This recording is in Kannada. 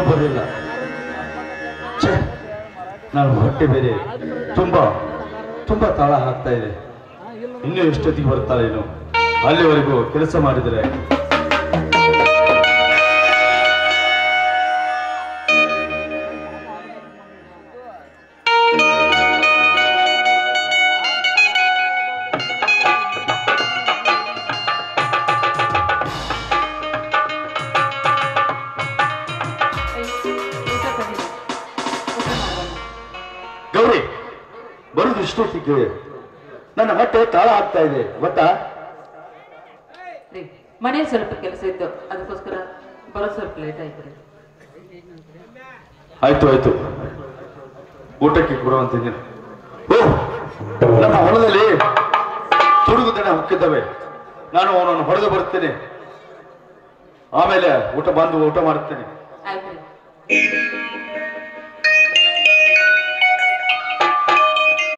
ಬರಲಿಲ್ಲ ಛೇ ನಾನು ಹೊಟ್ಟೆ ಬೇರೆ ತುಂಬಾ ತುಂಬಾ ತಾಳ ಹಾಕ್ತಾ ಇದೆ ಇನ್ನೂ ಎಷ್ಟೊತ್ತಿಗೆ ಬರ್ತಾಳೆ ಏನು ಅಲ್ಲಿವರೆಗೂ ಕೆಲಸ ಮಾಡಿದರೆ ಗೌರಿ ಬರುದು ಇಷ್ಟೊತ್ತಿಗೆ ನನ್ನ ಹೊಟ್ಟೆ ತಾಳ ಆಗ್ತಾ ಇದೆ ಗೊತ್ತಾ ರೀ ಮನೇಲಿ ಸ್ವಲ್ಪ ಕೆಲಸ ಇತ್ತು ಅದಕ್ಕೋಸ್ಕರ ಬರೋ ಸ್ವಲ್ಪ ಲೇಟ್ ಆಯ್ತು ರೀ ಆಯ್ತು ಆಯ್ತು ಊಟಕ್ಕೆ ಕೊಡುವಂತಿದ್ದೀನಿ ಓ ನಮ್ಮ ಹೊಲದಲ್ಲಿ ತುಡುಗು ದನ ಹೊಕ್ಕಿದ್ದಾವೆ ನಾನು ಅವನನ್ನು ಹೊಡೆದು ಬರ್ತೇನೆ ಆಮೇಲೆ ಊಟ ಬಂದು ಊಟ ಮಾಡುತ್ತೇನೆ ಆಯ್ತು ರೀ